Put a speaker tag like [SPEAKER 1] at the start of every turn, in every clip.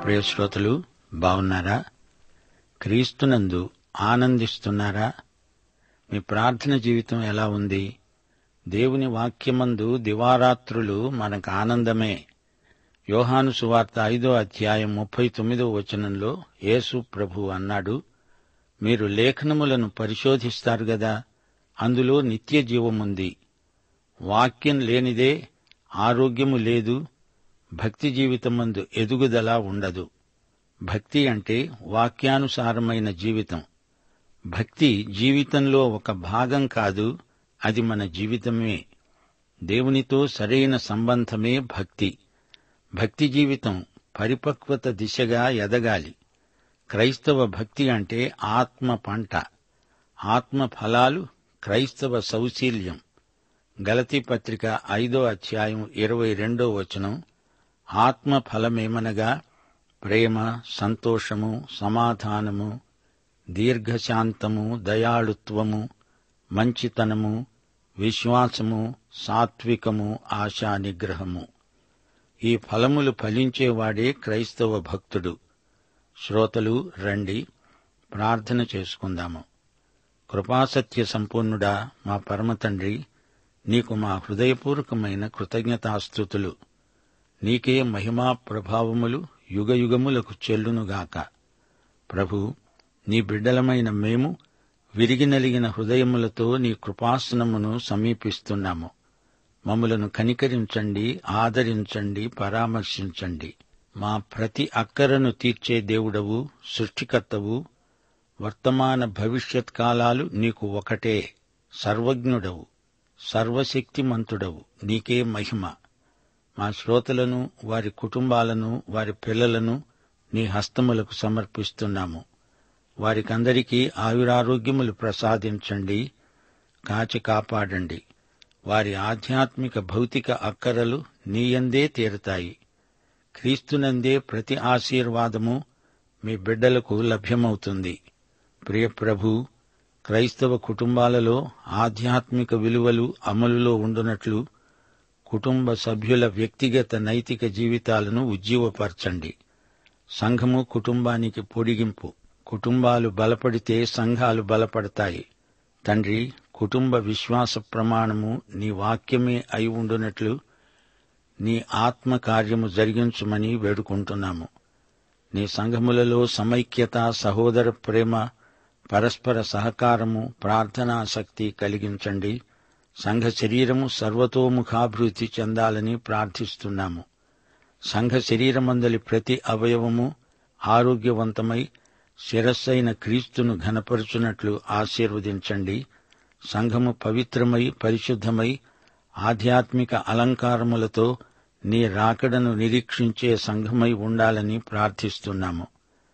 [SPEAKER 1] ప్రియ శ్రోతలు బాగున్నారా క్రీస్తునందు ఆనందిస్తున్నారా మీ ప్రార్థన జీవితం ఎలా ఉంది దేవుని వాక్యమందు దివారాత్రులు మనకు ఆనందమే యోహాను సువార్త ఐదో అధ్యాయం ముప్పై తొమ్మిదో వచనంలో యేసు ప్రభు అన్నాడు మీరు లేఖనములను పరిశోధిస్తారు గదా అందులో నిత్య జీవముంది వాక్యం లేనిదే ఆరోగ్యము లేదు భక్తి జీవితమందు ఎదుగుదల ఉండదు భక్తి అంటే వాక్యానుసారమైన జీవితం భక్తి జీవితంలో ఒక భాగం కాదు అది మన జీవితమే దేవునితో సరైన సంబంధమే భక్తి భక్తి జీవితం పరిపక్వత దిశగా ఎదగాలి క్రైస్తవ భక్తి అంటే ఆత్మ పంట ఆత్మ ఫలాలు క్రైస్తవ సౌశీల్యం గలతీ పత్రిక ఐదో అధ్యాయం ఇరవై రెండో వచనం ఆత్మ ఫలమేమనగా ప్రేమ సంతోషము సమాధానము దీర్ఘశాంతము దయాళుత్వము మంచితనము విశ్వాసము సాత్వికము ఆశా నిగ్రహము ఈ ఫలములు ఫలించేవాడే క్రైస్తవ భక్తుడు శ్రోతలు రండి ప్రార్థన చేసుకుందాము కృపాసత్య సంపూర్ణుడా మా పరమతండ్రి నీకు మా హృదయపూర్వకమైన కృతజ్ఞతాస్థుతులు నీకే మహిమా ప్రభావములు యుగయుగములకు చెల్లునుగాక ప్రభు నీ బిడ్డలమైన మేము విరిగి నలిగిన హృదయములతో నీ కృపాసనమును సమీపిస్తున్నాము మమ్మలను కనికరించండి ఆదరించండి పరామర్శించండి మా ప్రతి అక్కరను తీర్చే దేవుడవు సృష్టికర్తవు వర్తమాన భవిష్యత్ కాలాలు నీకు ఒకటే సర్వజ్ఞుడవు సర్వశక్తిమంతుడవు నీకే మహిమ మా శ్రోతలను వారి కుటుంబాలను వారి పిల్లలను నీ హస్తములకు సమర్పిస్తున్నాము వారికందరికీ ఆయురారోగ్యములు ప్రసాదించండి కాచి కాపాడండి వారి ఆధ్యాత్మిక భౌతిక అక్కరలు నీయందే తీరతాయి క్రీస్తునందే ప్రతి ఆశీర్వాదము మీ బిడ్డలకు లభ్యమవుతుంది ప్రియప్రభు క్రైస్తవ కుటుంబాలలో ఆధ్యాత్మిక విలువలు అమలులో ఉండునట్లు కుటుంబ సభ్యుల వ్యక్తిగత నైతిక జీవితాలను ఉజ్జీవపరచండి సంఘము కుటుంబానికి పొడిగింపు కుటుంబాలు బలపడితే సంఘాలు బలపడతాయి తండ్రి కుటుంబ విశ్వాస ప్రమాణము నీ వాక్యమే అయి ఉండునట్లు నీ ఆత్మ కార్యము జరిగించుమని వేడుకుంటున్నాము నీ సంఘములలో సమైక్యత సహోదర ప్రేమ పరస్పర సహకారము ప్రార్థనాశక్తి కలిగించండి సంఘ శరీరము సర్వతోముఖాభివృద్ధి చెందాలని ప్రార్థిస్తున్నాము సంఘ శరీరమందలి ప్రతి అవయవము ఆరోగ్యవంతమై శిరస్సైన క్రీస్తును ఘనపరుచున్నట్లు ఆశీర్వదించండి సంఘము పవిత్రమై పరిశుద్ధమై ఆధ్యాత్మిక అలంకారములతో నీ రాకడను నిరీక్షించే సంఘమై ఉండాలని ప్రార్థిస్తున్నాము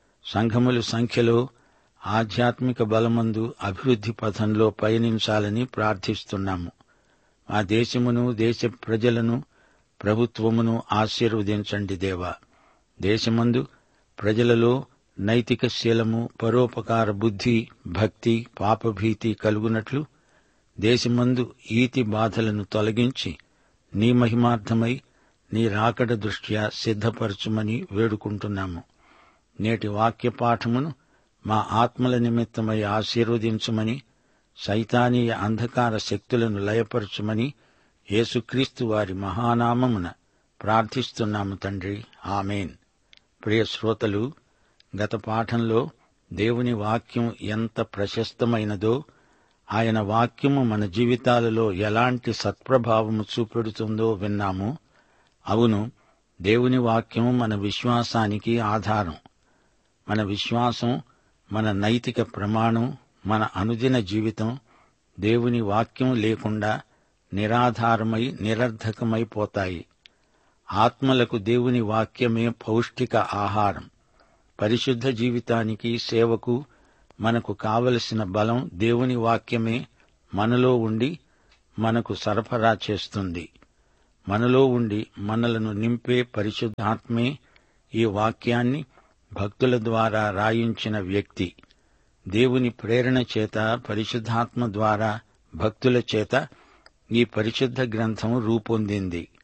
[SPEAKER 1] సంఘముల సంఖ్యలో ఆధ్యాత్మిక బలమందు అభివృద్ధి పథంలో పయనించాలని ప్రార్థిస్తున్నాము మా దేశమును దేశ ప్రజలను ప్రభుత్వమును ఆశీర్వదించండి దేవా దేశమందు ప్రజలలో నైతిక శీలము పరోపకార బుద్ధి భక్తి పాపభీతి కలుగునట్లు దేశమందు ఈతి బాధలను తొలగించి నీ మహిమార్థమై నీ రాకడ దృష్ట్యా సిద్ధపరచుమని వేడుకుంటున్నాము నేటి వాక్య పాఠమును మా ఆత్మల నిమిత్తమై ఆశీర్వదించమని సైతానీయ అంధకార శక్తులను లయపరచుమని యేసుక్రీస్తు వారి మహానామమున ప్రార్థిస్తున్నాము తండ్రి ఆమెన్ ప్రియ శ్రోతలు గత పాఠంలో దేవుని వాక్యం ఎంత ప్రశస్తమైనదో ఆయన వాక్యము మన జీవితాలలో ఎలాంటి సత్ప్రభావము చూపెడుతుందో విన్నాము అవును దేవుని వాక్యము మన విశ్వాసానికి ఆధారం మన విశ్వాసం మన నైతిక ప్రమాణం మన అనుదిన జీవితం దేవుని వాక్యం లేకుండా నిరాధారమై నిరర్ధకమైపోతాయి ఆత్మలకు దేవుని వాక్యమే పౌష్టిక ఆహారం పరిశుద్ధ జీవితానికి సేవకు మనకు కావలసిన బలం దేవుని వాక్యమే మనలో ఉండి మనకు సరఫరా చేస్తుంది మనలో ఉండి మనలను నింపే పరిశుద్ధాత్మే ఈ వాక్యాన్ని భక్తుల ద్వారా రాయించిన వ్యక్తి దేవుని ప్రేరణ చేత పరిశుద్ధాత్మ ద్వారా భక్తుల చేత ఈ పరిశుద్ధ గ్రంథం రూపొందింది